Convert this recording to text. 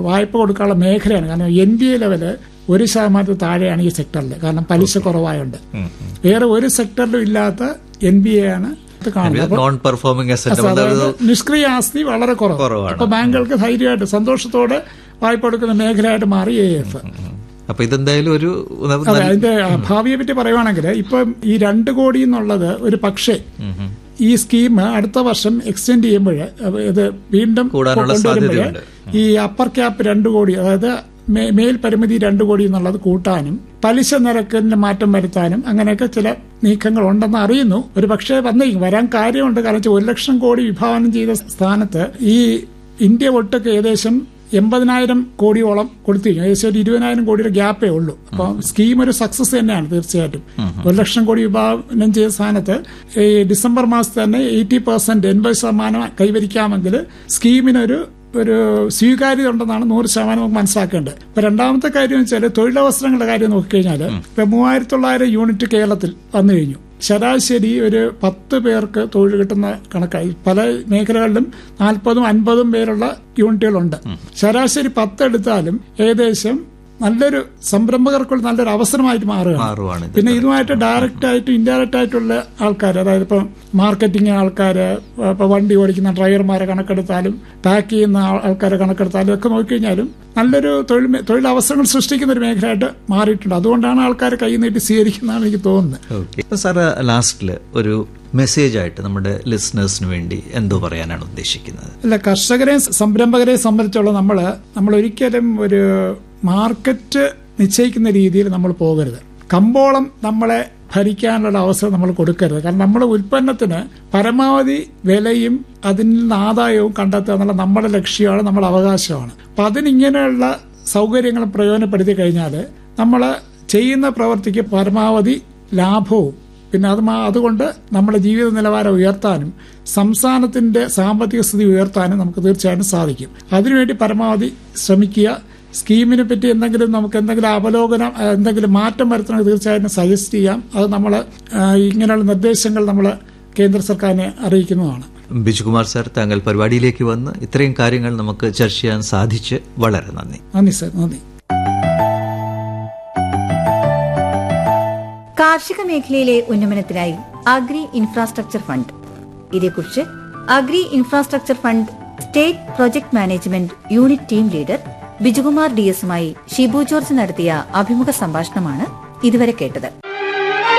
വായ്പ കൊടുക്കാനുള്ള മേഖലയാണ് കാരണം എൻ ബി എ ലെവല് ഒരു ശതമാനത്തിൽ താഴെയാണ് ഈ സെക്ടറിൽ കാരണം പലിശ കുറവായുണ്ട് വേറെ ഒരു സെക്ടറിലും ഇല്ലാത്ത എൻ ബി എ ആണ് ഇത് കാണുന്നത് അപ്പൊ നോൺ പെർഫോമിംഗ് അസറ്റ് അതായത് നിഷ്ക്രിയ ആസ്തി വളരെ കുറവ് കുറവാണ്. അപ്പൊ ബാങ്കുകൾക്ക് ധൈര്യമായിട്ട് സന്തോഷത്തോടെ വായ്പ കൊടുക്കുന്ന മേഖലയായിട്ട് മാറി എ എഫ് അപ്പൊ ഇതെന്തായാലും ഒരു അതെ അതിന്റെ ഭാവിയെ പറ്റി പറയുവാണെങ്കിൽ ഇപ്പം ഈ രണ്ട് കോടി എന്നുള്ളത് ഒരു പക്ഷേ ഈ സ്കീം അടുത്ത വർഷം എക്സ്റ്റെൻഡ് ചെയ്യുമ്പോൾ ഇത് വീണ്ടും കൂടാനുള്ള കൊണ്ടുവരുമ്പോൾ സാധ്യതയുണ്ട്. ഈ അപ്പർ ക്യാപ്പ് രണ്ട് കോടി അതായത് മേ- മേൽ പരിമിതി രണ്ട് കോടി എന്നുള്ളത് കൂട്ടാനും പലിശ നിരക്കിന് മാറ്റം വരുത്താനും അങ്ങനെയൊക്കെ ചില നീക്കങ്ങൾ ഉണ്ടെന്ന് അറിയുന്നു ഒരു പക്ഷേ വന്നേക്കും വരാൻ കാര്യമുണ്ട് കാരണം വെച്ചാൽ ഒരു ലക്ഷം കോടി വിഭാവനം ചെയ്ത സ്ഥാനത്ത് ഈ ഇന്ത്യ ഒട്ടൊക്കെ ഏകദേശം എൺപതിനായിരം കോടിയോളം കൊടുത്തു കഴിഞ്ഞു ഏകദേശം ഒരു ഇരുപതിനായിരം കോടിയുടെ ഗ്യാപ്പേ ഉള്ളൂ അപ്പോൾ സ്കീം ഒരു സക്സസ് തന്നെയാണ് തീർച്ചയായിട്ടും ഒരു ലക്ഷം കോടി വിഭാവനം ചെയ്ത സ്ഥാനത്ത് ഈ ഡിസംബർ മാസത്തിൽ തന്നെ എയ്റ്റി പെർസെന്റ് എൺപത് ശതമാനം കൈവരിക്കാമെങ്കിൽ സ്കീമിനൊരു ഒരു സ്വീകാര്യത ഉണ്ടെന്നാണ് നൂറ് ശതമാനം നമുക്ക് മനസ്സിലാക്കേണ്ടത് ഇപ്പൊ രണ്ടാമത്തെ കാര്യം വെച്ചാൽ തൊഴിലവസരങ്ങളുടെ കാര്യം നോക്കിക്കഴിഞ്ഞാൽ ഇപ്പൊ മൂവായിരത്തി തൊള്ളായിരം യൂണിറ്റ് കേരളത്തിൽ വന്നു കഴിഞ്ഞു ശരാശരി ഒരു പത്ത് പേർക്ക് തൊഴിൽ കിട്ടുന്ന കണക്കായി പല മേഖലകളിലും നാൽപ്പതും അൻപതും പേരുള്ള യൂണിറ്റുകളുണ്ട് ശരാശരി പത്ത് എടുത്താലും ഏകദേശം നല്ലൊരു സംരംഭകർക്കുള്ള നല്ലൊരു അവസരമായിട്ട് മാറുകയാണ് മാറുവാണ് ഇത്. പിന്നെ ഇതുമായിട്ട് ഡയറക്റ്റ് ആയിട്ടും ഇൻഡയറക്റ്റ് ആയിട്ടുള്ള ആൾക്കാർ അതായത് ഇപ്പം മാർക്കറ്റിംഗ് ആൾക്കാർ ഇപ്പൊ വണ്ടി ഓടിക്കുന്ന ഡ്രൈവർമാരെ കണക്കെടുത്താലും പാക്ക് ചെയ്യുന്ന ആൾ- ആൾക്കാരെ കണക്കെടുത്താലും ഒക്കെ നോക്കിക്കഴിഞ്ഞാലും നല്ലൊരു തൊഴിൽ മേ- തൊഴിലവസരങ്ങൾ സൃഷ്ടിക്കുന്ന ഒരു മേഖലയായിട്ട് മാറിയിട്ടുണ്ട് അതുകൊണ്ടാണ് ആൾക്കാർ കൈ നീട്ടി സ്വീകരിക്കുന്നതാണ് എനിക്ക് തോന്നുന്നത് ഓക്കെ അപ്പൊ സാറ് ലാസ്റ്റില് ഒരു മെസ്സേജ് ആയിട്ട് നമ്മുടെ ലിസണേഴ്സിന് വേണ്ടി എന്തോ പറയാനാണ് ഉദ്ദേശിക്കുന്നത് അല്ല കർഷകരെയും സംരംഭകരെയും സംബന്ധിച്ചുള്ള നമ്മൾ നമ്മൾ ഒരിക്കലും ഒരു മാർക്കറ്റ് നിശ്ചയിക്കുന്ന രീതിയിൽ നമ്മൾ പോകരുത് കമ്പോളം നമ്മളെ ഭരിക്കാനുള്ള അവസരം നമ്മൾ കൊടുക്കരുത് കാരണം നമ്മുടെ ഉൽപ്പന്നത്തിന് പരമാവധി വിലയും അതിൽ നിന്ന് ആദായവും കണ്ടെത്തുക എന്നുള്ള നമ്മുടെ ലക്ഷ്യമാണ് നമ്മുടെ അവകാശമാണ് അപ്പൊ അതിനിങ്ങനെയുള്ള സൗകര്യങ്ങൾ പ്രയോജനപ്പെടുത്തി കഴിഞ്ഞാൽ നമ്മൾ ചെയ്യുന്ന പ്രവൃത്തിക്ക് പരമാവധി ലാഭവും പിന്നെ അത് മാ- അതുകൊണ്ട് നമ്മുടെ ജീവിത നിലവാരം ഉയർത്താനും സംസ്ഥാനത്തിന്റെ സാമ്പത്തിക സ്ഥിതി ഉയർത്താനും നമുക്ക് തീർച്ചയായിട്ടും സാധിക്കും അതിനുവേണ്ടി പരമാവധി ശ്രമിക്കുക സ്കീമിനെ പറ്റി എന്തെങ്കിലും നമുക്ക് എന്തെങ്കിലും അവലോകനം ആ, എന്തെങ്കിലും മാറ്റം വരുത്തണമെങ്കിൽ തീർച്ചയായിട്ടും സജസ്റ്റ് ചെയ്യാം അത് നമ്മൾ ഇങ്ങനെയുള്ള നിർദ്ദേശങ്ങൾ നമ്മൾ കേന്ദ്ര സർക്കാരിനെ അറിയിക്കുന്നതാണ് ബിജുകുമാർ സാർ താങ്കൾ പരിപാടിയിലേക്ക് വന്ന് ഇത്രയും കാര്യങ്ങൾ നമുക്ക് ചർച്ച ചെയ്യാൻ സാധിച്ച് വളരെ നന്ദി നന്ദി സർ നന്ദി കാർഷിക മേഖലയിലെ ഉന്നമനത്തിനായി അഗ്രി ഇൻഫ്രാസ്ട്രക്ചർ ഫണ്ട് ഇതേക്കുറിച്ച് agri infrastructure fund state project management unit team leader Bijukumar D എസുമായി ഷിബു ജോർജ് നടത്തിയ അഭിമുഖ സംഭാഷണമാണ് ഇതുവരെ കേട്ടത്